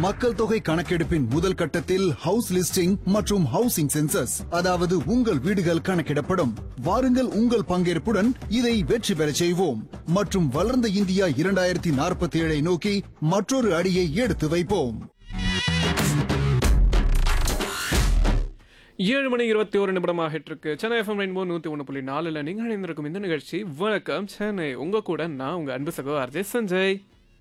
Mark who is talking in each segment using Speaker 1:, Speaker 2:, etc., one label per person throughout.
Speaker 1: மக்கள் தொகை கணக்கெடுப்பின் முதல் கட்டத்தில் ஹவுஸ் லிஸ்டிங் மற்றும் ஹவுசிங் சென்சஸ் அதாவது உங்கள் வீடுகள் கணக்கிடப்படும் வாருங்கள் உங்கள் பங்கேற்புடன் இதை வெற்றி பெறச் செய்வோம் மற்றும் வளர்ந்த இந்தியா இரண்டாயிரத்தி நாற்பத்தி ஏழை நோக்கி மற்றொரு அடியை எடுத்து வைப்போம்
Speaker 2: ஏழு மணி இருபத்தி ஒரு நிமிடமாக இருக்கு சென்னை எஃப்எம் ரெயின்போ நூற்றி ஒன்று புள்ளி நாலில் நீங்கள் இணைந்திருக்கும் இந்த நிகழ்ச்சி வணக்கம் சென்னை உங்கள் கூட நான் உங்கள் அன்பு சகோ அர்ஜய் சஞ்சய்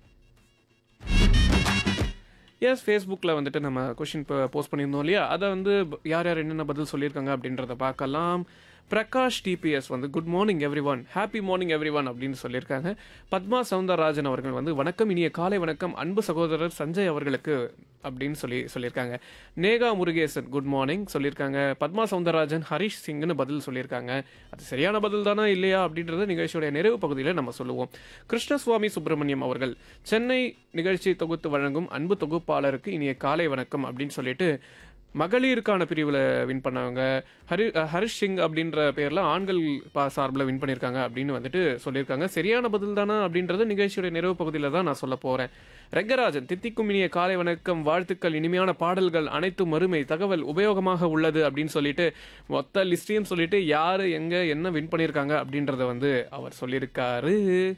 Speaker 2: எஸ் ஃபேஸ்புக்கில் வந்துட்டு நம்ம கொஷின் போஸ்ட் பண்ணியிருந்தோம் இல்லையா அதை வந்து ப- யார் யார் என்னென்ன பதில் சொல்லியிருக்காங்க அப்படின்றத பார்க்கலாம் பிரகாஷ் டிபிஎஸ் வந்து good morning everyone happy morning everyone அப்படின்னு சொல்லியிருக்காங்க பத்மா சவுந்தரராஜன் அவர்கள் வந்து வணக்கம் இனிய காலை வணக்கம் அன்பு சகோதரர் சஞ்சய் அவர்களுக்கு அப்படின்னு சொல்லி சொல்லியிருக்காங்க நேகா முருகேசன் குட் மார்னிங் சொல்லியிருக்காங்க பத்மா சவுந்தரராஜன் ஹரிஷ் சிங்னு பதில் சொல்லியிருக்காங்க அது சரியான பதில் தானா இல்லையா அப்படின்றத நிகழ்ச்சியோட நிறைவு பகுதியில் நம்ம சொல்லுவோம் கிருஷ்ணசுவாமி சுப்பிரமணியம் அவர்கள் சென்னை நிகழ்ச்சி தொகுத்து வழங்கும் அன்பு தொகுப்பாளருக்கு இனிய காலை வணக்கம் அப்படின்னு சொல்லிட்டு மகளிருக்கான பிரிவில் வின் பண்ணவங்க ஹரி அஹ் ஹரிஷ் சிங் அப்படின்ற பேரில் ஆண்கள் பா சார்பில் வின் பண்ணியிருக்காங்க அப்படின்னு வந்துட்டு சொல்லியிருக்காங்க சரியான பதில் தானா அப்படின்றது நிகழ்ச்சியோட நிறைவு பகுதியில் தான் நான் சொல்ல போகிறேன் ரெங்கராஜன் தித்திக்கும் இனிய காலை வணக்கம் வாழ்த்துக்கள் இனிமையான பாடல்கள் அனைத்தும் மறுமை தகவல் உபயோகமாக உள்ளது அப்படின்னு சொல்லிட்டு மொத்த லிஸ்டையும் சொல்லிட்டு யார் எங்கே என்ன வின் பண்ணியிருக்காங்க அப்படின்றத வந்து அவர் சொல்லியிருக்காரு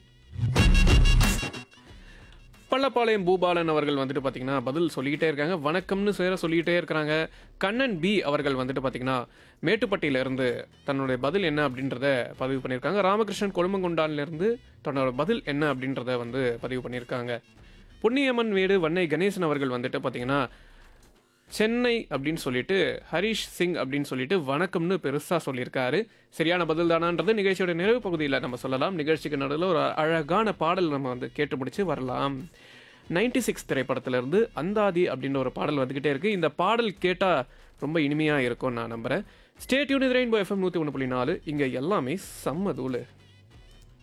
Speaker 2: பள்ளப்பாளையம் பூபாலன் அவர்கள் வந்துட்டு பார்த்தீங்கன்னா பதில் சொல்லிக்கிட்டே இருக்காங்க வணக்கம்னு சேர சொல்லிக்கிட்டே இருக்கிறாங்க கண்ணன் பி அவர்கள் வந்துட்டு பார்த்தீங்கன்னா மேட்டுப்பட்டியில இருந்து தன்னுடைய பதில் என்ன அப்படின்றத பதிவு பண்ணியிருக்காங்க ராமகிருஷ்ணன் கொழுமங்குண்டான்ல இருந்து தன்னோட பதில் என்ன அப்படின்றத வந்து பதிவு பண்ணியிருக்காங்க பொன்னியம்மன் வீடு வன்னை கணேசன் அவர்கள் வந்துட்டு பார்த்தீங்கன்னா சென்னை அப்படின்னு சொல்லிட்டு ஹரிஷ் சிங் அப்படின்னு சொல்லிட்டு வணக்கம்னு பெருசாக சொல்லியிருக்காரு சரியான பதில் தானான்றது நிகழ்ச்சியோட நிறைவு பகுதியில் நம்ம சொல்லலாம் நிகழ்ச்சிக்கு நடுவில் ஒரு அழகான பாடல் நம்ம வந்து கேட்டு முடிச்சு வரலாம் 96 சிக்ஸ் திரைப்படத்திலிருந்து அந்தாதி அப்படின்ற ஒரு பாடல் வந்துக்கிட்டே இருக்கு இந்த பாடல் கேட்டால் ரொம்ப இனிமையாக இருக்கும்னு நான் நம்புகிறேன் ஸ்டேட் யூனிட் ரெயின்போ எஃப்எம் நூற்றி ஒன்று புள்ளி நாலு இங்கே எல்லாமே செம்ம தூளு